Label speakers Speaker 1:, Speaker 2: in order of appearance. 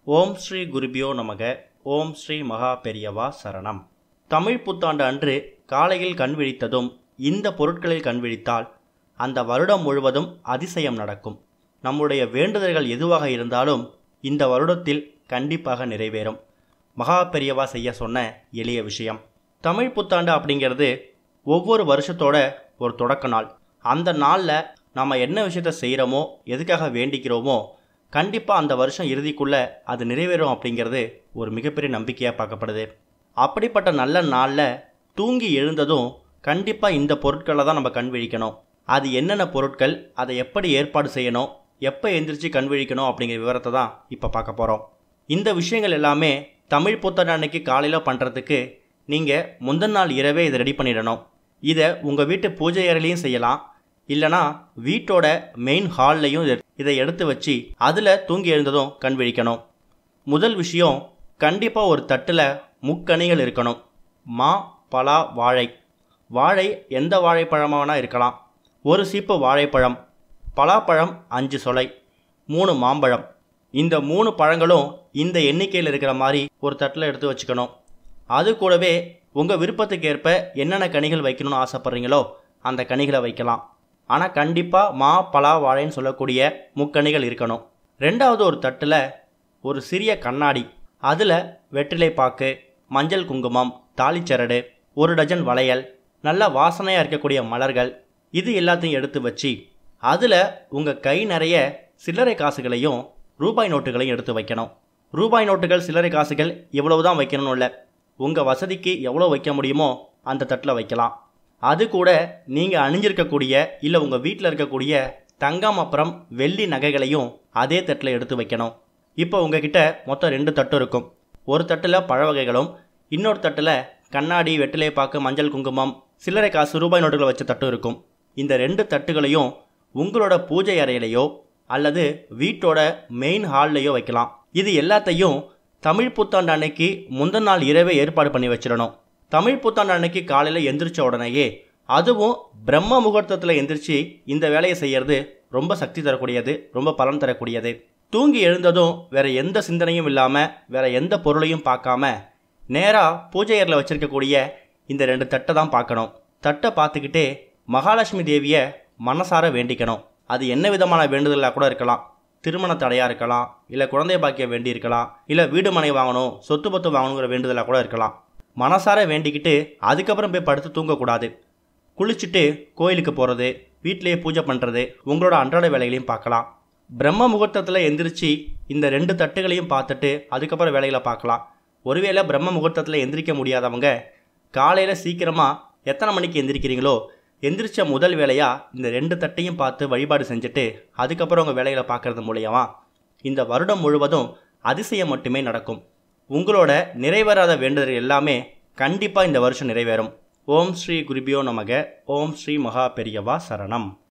Speaker 1: ஓம் ஸ்ரீ குருபியோ நமக ஓம் ஸ்ரீ மகா பெரியவா சரணம் தமிழ் புத்தாண்டு அன்று காலையில் கண் விழித்ததும் இந்த பொருட்களில் கண் விழித்தால் அந்த வருடம் முழுவதும் அதிசயம் நடக்கும் நம்முடைய வேண்டுதல்கள் எதுவாக இருந்தாலும் இந்த வருடத்தில் கண்டிப்பாக நிறைவேறும் மகா பெரியவா செய்ய சொன்ன எளிய விஷயம் தமிழ் புத்தாண்டு அப்படிங்கிறது ஒவ்வொரு வருஷத்தோட ஒரு தொடக்க நாள் அந்த நாளில் நம்ம என்ன விஷயத்த செய்கிறோமோ எதுக்காக வேண்டிக்கிறோமோ கண்டிப்பாக அந்த வருஷம் இறுதிக்குள்ளே அது நிறைவேறும் அப்படிங்கிறது ஒரு மிகப்பெரிய நம்பிக்கையாக பார்க்கப்படுது அப்படிப்பட்ட நல்ல நாளில் தூங்கி எழுந்ததும் கண்டிப்பாக இந்த பொருட்களை தான் நம்ம கண் விழிக்கணும் அது என்னென்ன பொருட்கள் அதை எப்படி ஏற்பாடு செய்யணும் எப்போ எந்திரிச்சு கண் விழிக்கணும் அப்படிங்கிற விவரத்தை தான் இப்போ பார்க்க போகிறோம் இந்த விஷயங்கள் எல்லாமே தமிழ் புத்தாண்டு அன்னைக்கு காலையில் பண்ணுறதுக்கு நீங்கள் முந்தின நாள் இரவே இதை ரெடி பண்ணிடணும் இதை உங்கள் வீட்டு பூஜை அறையிலையும் செய்யலாம் இல்லைனா வீட்டோட மெயின் ஹால்லையும் இதை எடுத்து வச்சு அதில் தூங்கி எழுந்ததும் கண் விழிக்கணும் முதல் விஷயம் கண்டிப்பாக ஒரு தட்டில் முக்கணிகள் இருக்கணும் மா பலா வாழை வாழை எந்த வாழைப்பழமானா இருக்கலாம் ஒரு சீப்பு வாழைப்பழம் பலாப்பழம் அஞ்சு சொலை மூணு மாம்பழம் இந்த மூணு பழங்களும் இந்த எண்ணிக்கையில் இருக்கிற மாதிரி ஒரு தட்டில் எடுத்து வச்சுக்கணும் அது கூடவே உங்கள் விருப்பத்துக்கு ஏற்ப என்னென்ன கனிகள் வைக்கணும்னு ஆசைப்பட்றீங்களோ அந்த கனிகளை வைக்கலாம் ஆனால் கண்டிப்பாக மா பலா வாழைன்னு சொல்லக்கூடிய முக்கணிகள் இருக்கணும் ரெண்டாவது ஒரு தட்டில் ஒரு சிறிய கண்ணாடி அதில் வெற்றிலை பாக்கு மஞ்சள் குங்குமம் தாலிச்சரடு ஒரு டஜன் வளையல் நல்ல வாசனையாக இருக்கக்கூடிய மலர்கள் இது எல்லாத்தையும் எடுத்து வச்சு அதில் உங்கள் கை நிறைய சில்லறை காசுகளையும் ரூபாய் நோட்டுகளையும் எடுத்து வைக்கணும் ரூபாய் நோட்டுகள் சில்லறை காசுகள் இவ்வளவு தான் வைக்கணும்னு இல்லை உங்கள் வசதிக்கு எவ்வளோ வைக்க முடியுமோ அந்த தட்டில் வைக்கலாம் அது கூட நீங்கள் அணிஞ்சிருக்கக்கூடிய இல்லை உங்கள் வீட்டில் இருக்கக்கூடிய தங்கம் அப்புறம் வெள்ளி நகைகளையும் அதே தட்டில் எடுத்து வைக்கணும் இப்போ உங்ககிட்ட மொத்தம் ரெண்டு தட்டு இருக்கும் ஒரு தட்டில் பழ வகைகளும் இன்னொரு தட்டில் கண்ணாடி வெற்றிலை பாக்கு மஞ்சள் குங்குமம் சில்லறை காசு ரூபாய் நோட்டுகளை வச்ச தட்டு இருக்கும் இந்த ரெண்டு தட்டுகளையும் உங்களோட பூஜை அறையிலையோ அல்லது வீட்டோட மெயின் ஹால்லையோ வைக்கலாம் இது எல்லாத்தையும் தமிழ் புத்தாண்டு அன்னைக்கு முந்தின நாள் இரவே ஏற்பாடு பண்ணி வச்சிடணும் தமிழ் புத்தாண்டு அன்னைக்கு காலையில் எந்திரிச்ச உடனேயே அதுவும் பிரம்ம முகூர்த்தத்தில் எந்திரிச்சு இந்த வேலையை செய்யறது ரொம்ப சக்தி தரக்கூடியது ரொம்ப பலன் தரக்கூடியது தூங்கி எழுந்ததும் வேற எந்த சிந்தனையும் இல்லாமல் வேற எந்த பொருளையும் பார்க்காம நேராக பூஜை அறையில் வச்சிருக்கக்கூடிய இந்த ரெண்டு தட்டை தான் பார்க்கணும் தட்டை பார்த்துக்கிட்டே மகாலட்சுமி தேவியை மனசார வேண்டிக்கணும் அது என்ன விதமான வேண்டுதலாக கூட இருக்கலாம் திருமண தடையாக இருக்கலாம் இல்லை குழந்தை பாக்கியம் வேண்டி இருக்கலாம் இல்லை வீடு மனை வாங்கணும் சொத்து பத்து வாங்கணுங்கிற வேண்டுதலாக கூட இருக்கலாம் மனசார வேண்டிக்கிட்டு அதுக்கப்புறம் போய் படுத்து தூங்கக்கூடாது குளிச்சுட்டு கோயிலுக்கு போகிறது வீட்டிலேயே பூஜை பண்ணுறது உங்களோட அன்றாட வேலைகளையும் பார்க்கலாம் பிரம்ம முகூர்த்தத்தில் எந்திரிச்சு இந்த ரெண்டு தட்டுகளையும் பார்த்துட்டு அதுக்கப்புறம் வேலைகளை பார்க்கலாம் ஒருவேளை பிரம்ம முகூர்த்தத்தில் எந்திரிக்க முடியாதவங்க காலையில் சீக்கிரமாக எத்தனை மணிக்கு எந்திரிக்கிறீங்களோ எந்திரிச்ச முதல் வேலையாக இந்த ரெண்டு தட்டையும் பார்த்து வழிபாடு செஞ்சுட்டு அதுக்கப்புறம் உங்கள் வேலைகளை பார்க்கறது மூலியமா இந்த வருடம் முழுவதும் அதிசயம் மட்டுமே நடக்கும் உங்களோட நிறைவேறாத வேண்டுதல் எல்லாமே கண்டிப்பாக இந்த வருஷம் நிறைவேறும் ஓம் ஸ்ரீ குருபியோ நமக ஓம் ஸ்ரீ மகா பெரியவா சரணம்